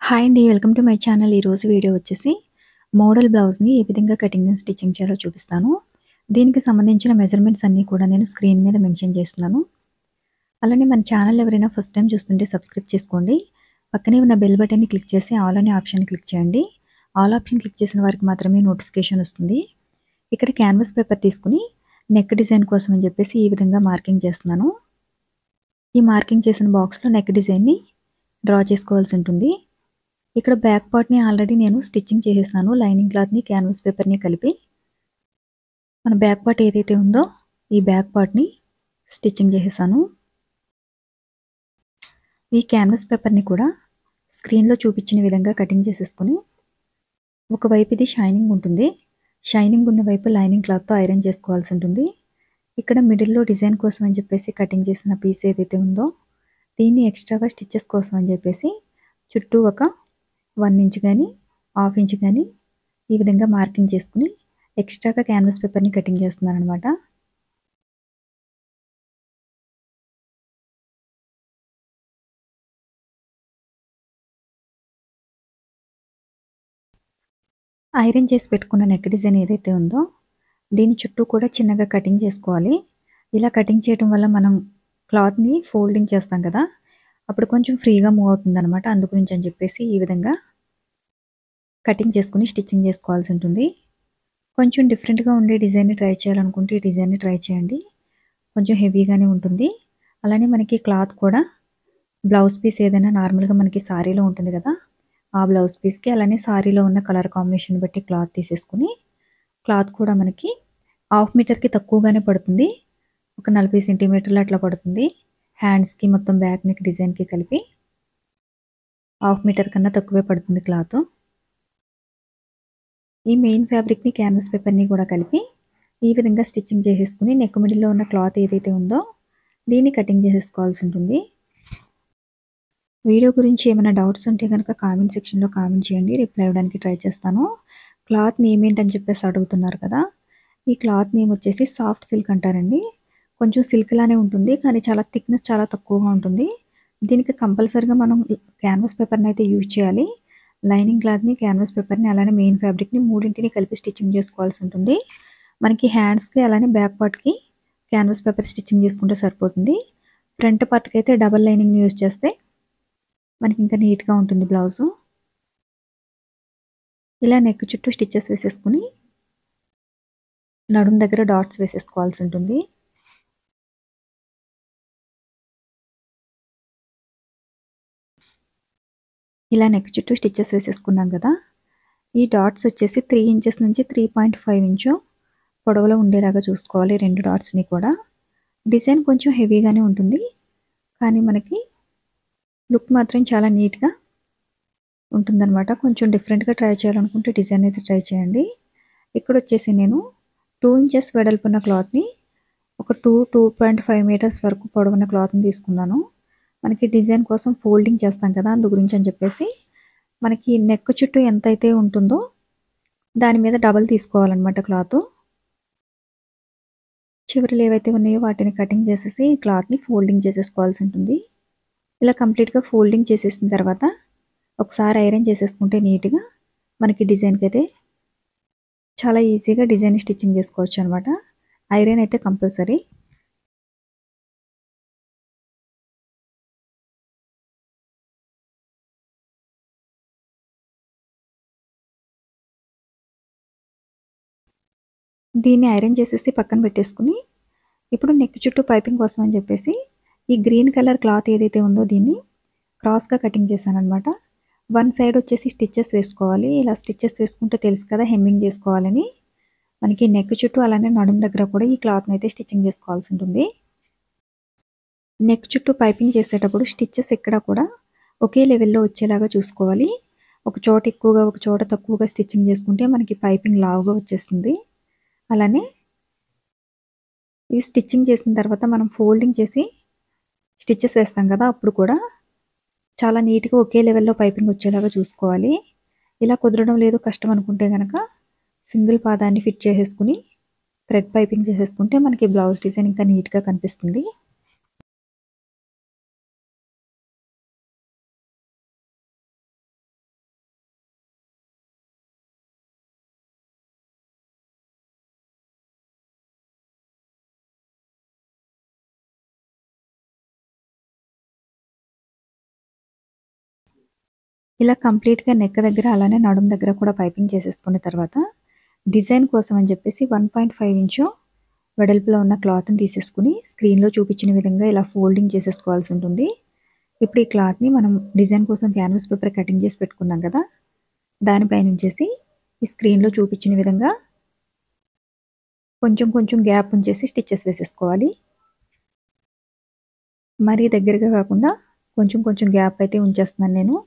Hi అండి. Welcome to my channel. ఈరోజు video వచ్చేసి మోడల్ బ్లౌజ్‌ని ఏ విధంగా కటింగ్ అండ్ స్టిచ్చింగ్ చేయాలో చూపిస్తాను. దీనికి సంబంధించిన మెజర్‌మెంట్స్ అన్నీ కూడా నేను స్క్రీన్ మీద మెన్షన్ చేస్తున్నాను. అలానే మన ఛానల్ ఎవరైనా ఫస్ట్ టైమ్ చూస్తుంటే సబ్స్క్రైబ్ చేసుకోండి. పక్కనే ఉన్న బెల్ బటన్‌ని క్లిక్ చేసి ఆల్ అనే ఆప్షన్ క్లిక్ చేయండి. ఆల్ ఆప్షన్ క్లిక్ చేసిన వారికి మాత్రమే నోటిఫికేషన్ వస్తుంది. ఇక్కడ క్యాన్వాస్ పేపర్ తీసుకొని నెక్ డిజైన్ కోసం అని చెప్పేసి ఈ విధంగా మార్కింగ్ చేస్తున్నాను. ఈ మార్కింగ్ చేసిన బాక్స్‌లో నెక్ డిజైన్‌ని డ్రా చేసుకోవాల్సి ఉంటుంది. ఇక్కడ బ్యాక్ పార్ట్‌ని ఆల్రెడీ నేను స్టిచ్చింగ్ చేసేసాను. లైనింగ్ క్లాత్‌ని, క్యాన్వాస్ పేపర్‌ని కలిపి. మన బ్యాక్ పార్ట్ ఏదైతే ఉందో ఈ బ్యాక్ పార్ట్‌ని స్టిచ్చింగ్ చేసేసాను. ఈ క్యాన్వాస్ పేపర్‌ని కూడా స్క్రీన్‌లో చూపించిన విధంగా కటింగ్ చేసేసుకొని ఒకవైపు ఇది షైనింగ్ ఉంటుంది. షైనింగ్ ఉన్న వైపు లైనింగ్ క్లాత్‌తో ఐరన్ చేసుకోవాల్సి ఉంటుంది. ఇక్కడ మిడిల్‌లో డిజైన్ కోసం అని చెప్పేసి కటింగ్ చేసిన పీస్ ఏదైతే ఉందో దీన్ని ఎక్స్ట్రాగా స్టిచెస్ కోసం అని చెప్పేసి చుట్టూ ఒక 1 ఇంచ్ గాని, హాఫ్ ఇంచ్ గాని ఈ విధంగా మార్కింగ్ చేసుకొని ఎక్స్ట్రాగా క్యాన్వాస్ పేపర్‌ని కటింగ్ చేస్తున్నాననమాట. ఐరన్ చేసి పెట్టుకున్న నెక్ డిజైన్ ఏదైతే ఉందో దీని చుట్టూ కూడా చిన్నగా కటింగ్ చేసుకోవాలి. ఇలా కటింగ్ చేయడం వల్ల మనం క్లాత్‌ని ఫోల్డింగ్ చేస్తాం కదా! అప్పుడు కొంచెం ఫ్రీగా మూవ్ అవుతుందనమాట. అందు గురించి అని చెప్పేసి ఈ విధంగా కటింగ్ చేసుకొని స్టిచ్చింగ్ చేసుకోవాల్సి ఉంటుంది. కొంచెం డిఫరెంట్‌గా ఉండే డిజైన్‌ని ట్రై చేయాలనుకుంటే ఈ డిజైన్‌ని ట్రై చేయండి. కొంచెం హెవీగానే ఉంటుంది. అలానే మనకి క్లాత్ కూడా బ్లౌజ్ పీస్ ఏదైనా నార్మల్‌గా మనకి సారీలో ఉంటుంది కదా! ఆ బ్లౌజ్ పీస్‌కి అలానే సారీలో ఉన్న కలర్ కాంబినేషన్ బట్టి క్లాత్ తీసేసుకొని క్లాత్ కూడా మనకి హాఫ్ మీటర్‌కి తక్కువగానే పడుతుంది. ఒక 40 సెంటీమీటర్లు అట్లా పడుతుంది. హ్యాండ్స్‌కి మొత్తం బ్యాక్ నెక్ డిజైన్‌కి కలిపి హాఫ్ మీటర్ కన్నా తక్కువే పడుతుంది క్లాతు. ఈ మెయిన్ ఫ్యాబ్రిక్‌ని క్యాన్వాస్ పేపర్‌ని కూడా కలిపి ఈ విధంగా స్టిచ్చింగ్ చేసేసుకొని నెక్ మిడిల్‌లో ఉన్న క్లాత్ ఏదైతే ఉందో దీన్ని కటింగ్ చేసేసుకోవాల్సి ఉంటుంది. వీడియో గురించి ఏమైనా డౌట్స్ ఉంటే గనుక కామెంట్ సెక్షన్‌లో కామెంట్ చేయండి. రిప్లై ఇవ్వడానికి ట్రై చేస్తాను. క్లాత్ నేమ్ ఏంటని చెప్పేసి అడుగుతున్నారు కదా! ఈ క్లాత్ నేమ్ వచ్చేసి సాఫ్ట్ సిల్క్ అంటారండి. కొంచెం సిల్క్ లానే ఉంటుంది. కానీ చాలా థిక్‌నెస్ చాలా తక్కువగా ఉంటుంది. దీనికి కంపల్సరీగా మనం క్యాన్వాస్ పేపర్‌ని అయితే యూజ్ చేయాలి. లైనింగ్ క్లాత్‌ని, క్యాన్వాస్ పేపర్‌ని అలానే మెయిన్ ఫ్యాబ్రిక్‌ని మూడింటిని కలిపి స్టిచ్చింగ్ చేసుకోవాల్సి ఉంటుంది. మనకి హ్యాండ్స్‌కి అలానే బ్యాక్ పార్ట్‌కి క్యాన్వాస్ పేపర్ స్టిచ్చింగ్ చేసుకుంటే సరిపోతుంది. ఫ్రంట్ పార్ట్‌కి అయితే డబుల్ లైనింగ్‌ని యూజ్ చేస్తే మనకి ఇంకా నీట్‌గా ఉంటుంది బ్లౌజు. ఇలా నెక్ చుట్టూ స్టిచెస్ వేసేసుకొని నడుం దగ్గర డాట్స్ వేసేసుకోవాల్సి ఉంటుంది. ఇలా నెక్ చుట్టూ స్టిచెస్ వేసేసుకున్నాం కదా! ఈ డాట్స్ వచ్చేసి 3 ఇంచెస్ నుంచి 3.5 ఇంచు పొడవులో ఉండేలాగా చూసుకోవాలి 2 డాట్స్‌ని కూడా. డిజైన్ కొంచెం హెవీగానే ఉంటుంది. కానీ మనకి లుక్ మాత్రం చాలా నీట్‌గా ఉంటుందనమాట. కొంచెం డిఫరెంట్‌గా ట్రై చేయాలనుకుంటే డిజైన్ అయితే ట్రై చేయండి. ఇక్కడొచ్చేసి నేను 2 ఇంచెస్ వెడల్పున్న క్లాత్‌ని ఒక 2, 2.5 మీటర్స్ వరకు పొడవున్న క్లాత్‌ని తీసుకున్నాను. మనకి డిజైన్ కోసం ఫోల్డింగ్ చేస్తాం కదా! అందు గురించి అని చెప్పేసి మనకి నెక్ చుట్టూ ఎంతైతే ఉంటుందో దాని మీద డబల్ తీసుకోవాలనమాట క్లాతు. చివరలు ఏవైతే ఉన్నాయో వాటిని కటింగ్ చేసేసి క్లాత్‌ని ఫోల్డింగ్ చేసేసుకోవాల్సి ఉంటుంది. ఇలా కంప్లీట్‌గా ఫోల్డింగ్ చేసేసిన తర్వాత ఒకసారి ఐరన్ చేసేసుకుంటే నీట్‌గా మనకి డిజైన్‌కైతే చాలా ఈజీగా డిజైన్ స్టిచ్చింగ్ చేసుకోవచ్చు అనమాట. ఐరన్ అయితే కంపల్సరీ. దీన్ని ఐరన్ చేసేసి పక్కన పెట్టేసుకొని ఇప్పుడు నెక్ చుట్టూ పైపింగ్ కోసం అని చెప్పేసి ఈ గ్రీన్ కలర్ క్లాత్ ఏదైతే ఉందో దీన్ని క్రాస్‌గా కటింగ్ చేశాననమాట. వన్ సైడ్ వచ్చేసి స్టిచెస్ వేసుకోవాలి. ఇలా స్టిచెస్ వేసుకుంటే తెలుసు కదా! హెమ్మింగ్ చేసుకోవాలని. మనకి నెక్ చుట్టూ అలానే నడుం దగ్గర కూడా ఈ క్లాత్‌ని అయితే స్టిచ్చింగ్ చేసుకోవాల్సి ఉంటుంది. నెక్ చుట్టూ పైపింగ్ చేసేటప్పుడు స్టిచెస్ ఎక్కడా కూడా ఒకే లెవెల్‌లో వచ్చేలాగా చూసుకోవాలి. ఒక చోట ఎక్కువగా, ఒక చోట తక్కువగా స్టిచ్చింగ్ చేసుకుంటే మనకి పైపింగ్ లావుగా వచ్చేస్తుంది. అలానే ఈ స్టిచ్చింగ్ చేసిన తర్వాత మనం ఫోల్డింగ్ చేసి స్టిచెస్ వేస్తాం కదా! అప్పుడు కూడా చాలా నీట్‌గా ఒకే లెవెల్‌లో పైపింగ్ వచ్చేలాగా చూసుకోవాలి. ఇలా కుదరడం లేదు కష్టం అనుకుంటే గనక సింగిల్ పాదాన్ని ఫిట్ చేసేసుకొని థ్రెడ్ పైపింగ్ చేసేసుకుంటే మనకి బ్లౌజ్ డిజైన్ ఇంకా నీట్‌గా కనిపిస్తుంది. ఇలా కంప్లీట్‌గా నెక్ దగ్గర అలానే నడుము దగ్గర కూడా పైపింగ్ చేసేసుకున్న తర్వాత డిజైన్ కోసం అని చెప్పేసి 1.5 ఇంచు వెడల్పులో ఉన్న క్లాత్‌ని తీసేసుకొని స్క్రీన్‌లో చూపించిన విధంగా ఇలా ఫోల్డింగ్ చేసేసుకోవాల్సి ఉంటుంది. ఇప్పుడు ఈ క్లాత్‌ని మనం డిజైన్ కోసం క్యాన్వాస్ పేపర్ కటింగ్ చేసి పెట్టుకున్నాం కదా! దానిపైనుంచేసి ఈ స్క్రీన్‌లో చూపించిన విధంగా కొంచెం కొంచెం గ్యాప్ ఉంచేసి స్టిచెస్ వేసేసుకోవాలి. మరీ దగ్గరగా కాకుండా కొంచెం కొంచెం గ్యాప్ అయితే ఉంచేస్తున్నాను నేను.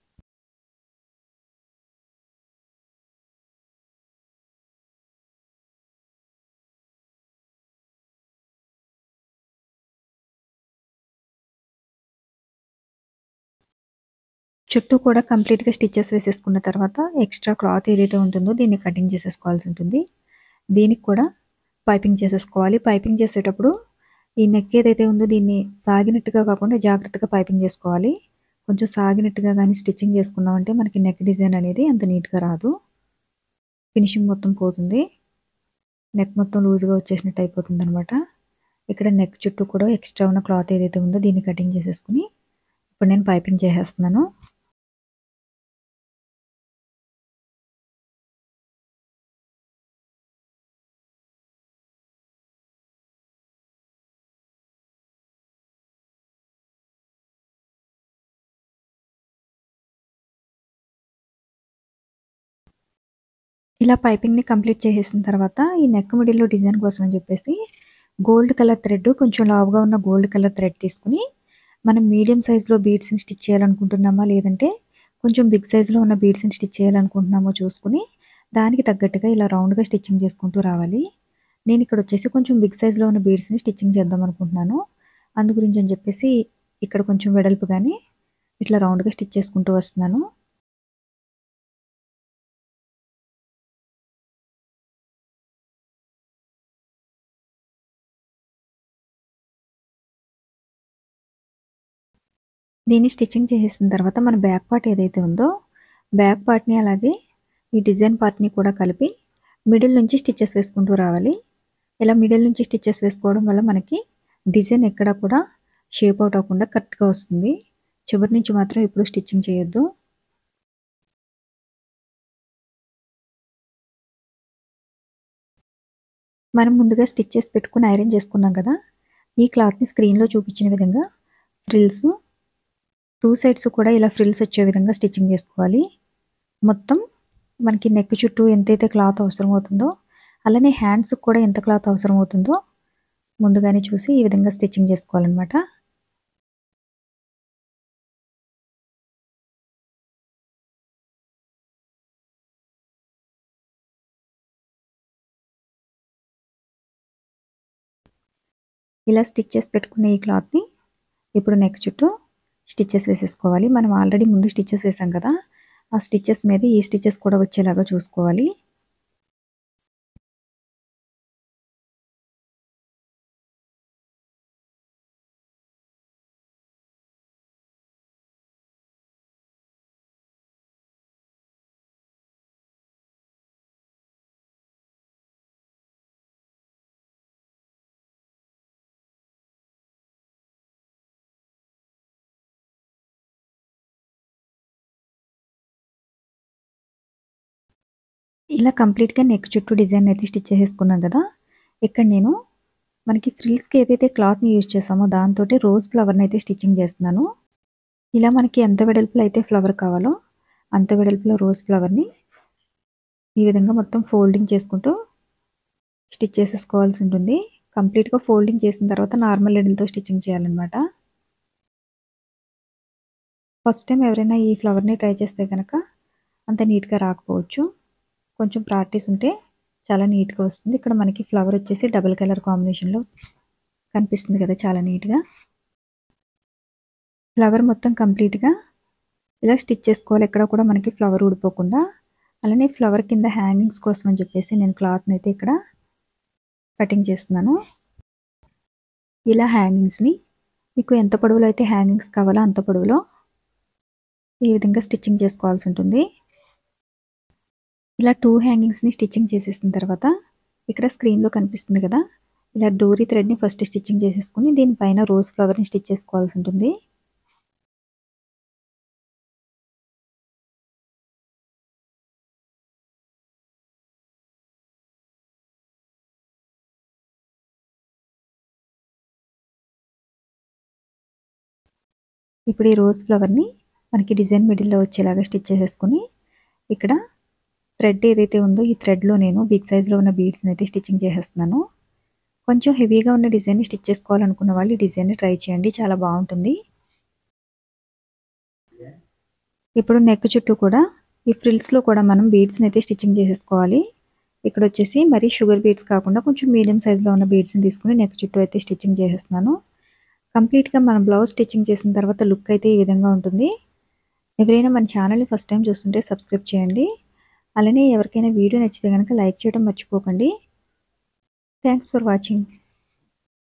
చుట్టూ కూడా కంప్లీట్‌గా స్టిచెస్ వేసేసుకున్న తర్వాత ఎక్స్‌ట్రా క్లాత్ ఏదైతే ఉంటుందో దీన్ని కటింగ్ చేసేసుకోవాల్సి ఉంటుంది. దీనికి కూడా పైపింగ్ చేసేసుకోవాలి. పైపింగ్ చేసేటప్పుడు ఈ నెక్ ఏదైతే ఉందో దీన్ని సాగినట్టుగా కాకుండా జాగ్రత్తగా పైపింగ్ చేసుకోవాలి. కొంచెం సాగినట్టుగా గానీ స్టిచ్చింగ్ చేసుకున్నామంటే మనకి నెక్ డిజైన్ అనేది అంత నీట్‌గా రాదు. ఫినిషింగ్ మొత్తం పోతుంది. నెక్ మొత్తం లూజ్‌గా వచ్చేసినట్టు అయిపోతుందనమాట. ఇక్కడ నెక్ చుట్టూ కూడా ఎక్స్‌ట్రా ఉన్న క్లాత్ ఏదైతే ఉందో దీన్ని కటింగ్ చేసేసుకొని ఇప్పుడు నేను పైపింగ్ చేసేస్తున్నాను. ఇలా పైపింగ్‌ని కంప్లీట్ చేసేసిన తర్వాత ఈ నెక్ మిడిల్‌లో డిజైన్ కోసం అని చెప్పేసి గోల్డ్ కలర్ థ్రెడ్ కొంచెం లావుగా ఉన్న గోల్డ్ కలర్ థ్రెడ్ తీసుకొని మనం మీడియం సైజ్‌లో బీడ్స్‌ని స్టిచ్ చేయాలనుకుంటున్నామా లేదంటే కొంచెం బిగ్ సైజ్‌లో ఉన్న బీడ్స్‌ని స్టిచ్ చేయాలనుకుంటున్నామో చూసుకొని దానికి తగ్గట్టుగా ఇలా రౌండ్‌గా స్టిచ్చింగ్ చేసుకుంటూ రావాలి. నేను ఇక్కడ వచ్చేసి కొంచెం బిగ్ సైజ్‌లో ఉన్న బీడ్స్‌ని స్టిచ్చింగ్ చేద్దాం అనుకుంటున్నాను. అందు గురించి అని చెప్పేసి ఇక్కడ కొంచెం వెడల్పుగానే ఇట్లా రౌండ్‌గా స్టిచ్ చేసుకుంటూ వస్తున్నాను. దీన్ని స్టిచ్చింగ్ చేసేసిన తర్వాత మన బ్యాక్ పార్ట్ ఏదైతే ఉందో బ్యాక్ పార్ట్‌ని అలాగే ఈ డిజైన్ పార్ట్‌ని కూడా కలిపి మిడిల్ నుంచి స్టిచెస్ వేసుకుంటూ రావాలి. ఇలా మిడిల్ నుంచి స్టిచెస్ వేసుకోవడం వల్ల మనకి డిజైన్ ఎక్కడా కూడా షేప్ ఔట్ అవ్వకుండా కరెక్ట్‌గా వస్తుంది. చివరి నుంచి మాత్రం ఎప్పుడు స్టిచ్చింగ్ చేయొద్దు. మనం ముందుగా స్టిచ్ చేసి పెట్టుకొని ఐరన్ చేసుకున్నాం కదా! ఈ క్లాత్‌ని స్క్రీన్‌లో చూపించిన విధంగా ఫ్రిల్స్ టూ సైడ్స్ కూడా ఇలా ఫ్రిల్స్ వచ్చే విధంగా స్టిచ్చింగ్ చేసుకోవాలి. మొత్తం మనకి నెక్ చుట్టూ ఎంతైతే క్లాత్ అవసరం అవుతుందో అలానే హ్యాండ్స్‌కి కూడా ఎంత క్లాత్ అవసరం అవుతుందో ముందుగానే చూసి ఈ విధంగా స్టిచ్చింగ్ చేసుకోవాలనమాట. ఇలా స్టిచ్ చేసి పెట్టుకున్న ఈ క్లాత్‌ని ఇప్పుడు నెక్ చుట్టూ స్టిచెస్ వేసేసుకోవాలి. మనం ఆల్రెడీ ముందు స్టిచెస్ వేసాం కదా! ఆ స్టిచెస్ మీద ఈ స్టిచెస్ కూడా వచ్చేలాగా చూసుకోవాలి. ఇలా కంప్లీట్‌గా నెక్ చుట్టూ డిజైన్ అయితే స్టిచ్ చేసేసుకున్నాం కదా! ఇక్కడ నేను మనకి ఫ్రిల్స్‌కి ఏదైతే క్లాత్‌ని యూజ్ చేసామో దాంతోటి రోజ్ ఫ్లవర్‌ని అయితే స్టిచ్చింగ్ చేస్తున్నాను. ఇలా మనకి ఎంత వెడల్పులో అయితే ఫ్లవర్ కావాలో అంత వెడల్పులో రోజ్ ఫ్లవర్‌ని ఈ విధంగా మొత్తం ఫోల్డింగ్ చేసుకుంటూ స్టిచ్ చేసేసుకోవాల్సి ఉంటుంది. కంప్లీట్‌గా ఫోల్డింగ్ చేసిన తర్వాత నార్మల్ నీడిల్‌తో స్టిచ్చింగ్ చేయాలనమాట. ఫస్ట్ టైమ్ ఎవరైనా ఈ ఫ్లవర్‌ని ట్రై చేస్తే గనక అంత నీట్‌గా రాకపోవచ్చు. కొంచెం ప్రాక్టీస్ ఉంటే చాలా నీట్‌గా వస్తుంది. ఇక్కడ మనకి ఫ్లవర్ వచ్చేసి డబుల్ కలర్ కాంబినేషన్‌లో కనిపిస్తుంది కదా! చాలా నీట్‌గా. ఫ్లవర్ మొత్తం కంప్లీట్‌గా ఇలా స్టిచ్ చేసుకోవాలి. ఎక్కడ కూడా మనకి ఫ్లవర్ ఊడిపోకుండా. అలానే ఫ్లవర్ కింద హ్యాంగింగ్స్ కోసం అని చెప్పేసి నేను క్లాత్‌ని అయితే ఇక్కడ కటింగ్ చేస్తున్నాను. ఇలా హ్యాంగింగ్స్‌ని మీకు ఎంత పొడవులో అయితే హ్యాంగింగ్స్ కావాలో అంత పొడవులో ఈ విధంగా స్టిచ్చింగ్ చేసుకోవాల్సి ఉంటుంది. ఇలా 2 హ్యాంగింగ్స్‌ని స్టిచ్చింగ్ చేసేసిన తర్వాత ఇక్కడ స్క్రీన్‌లో కనిపిస్తుంది కదా! ఇలా డోరీ థ్రెడ్‌ని ఫస్ట్ స్టిచ్చింగ్ చేసేసుకొని దీనిపైన రోజ్ ఫ్లవర్‌ని స్టిచ్ చేసుకోవాల్సి ఉంటుంది. ఇప్పుడు ఈ రోజ్ ఫ్లవర్ని మనకి డిజైన్ మిడిల్లో వచ్చేలాగా స్టిచ్ చేసేసుకుని ఇక్కడ థ్రెడ్ ఏదైతే ఉందో ఈ థ్రెడ్లో నేను బిగ్ సైజ్లో ఉన్న బీడ్స్ని అయితే స్టిచ్చింగ్ చేసేస్తున్నాను కొంచెం హెవీగా ఉన్న డిజైన్ని స్టిచ్ చేసుకోవాలనుకున్న వాళ్ళు ఈ డిజైన్ని ట్రై చేయండి చాలా బాగుంటుంది ఇప్పుడు నెక్ చుట్టూ కూడా ఈ ఫ్రిల్స్లో కూడా మనం బీడ్స్ని అయితే స్టిచ్చింగ్ చేసేసుకోవాలి ఇక్కడ వచ్చేసి మరీ షుగర్ బీడ్స్ కాకుండా కొంచెం మీడియం సైజులో ఉన్న బీడ్స్ని తీసుకుని నెక్ చుట్టూ అయితే స్టిచ్చింగ్ చేసేస్తున్నాను కంప్లీట్గా మనం బ్లౌజ్ స్టిచ్చింగ్ చేసిన తర్వాత లుక్ అయితే ఈ విధంగా ఉంటుంది ఎవరైనా మన ఛానల్ని ఫస్ట్ టైం చూస్తుంటే సబ్స్క్రైబ్ చేయండి అలానే ఎవరికైనా వీడియో నచ్చితే కనుక లైక్ చేయడం మర్చిపోకండి థ్యాంక్స్ ఫర్ వాచింగ్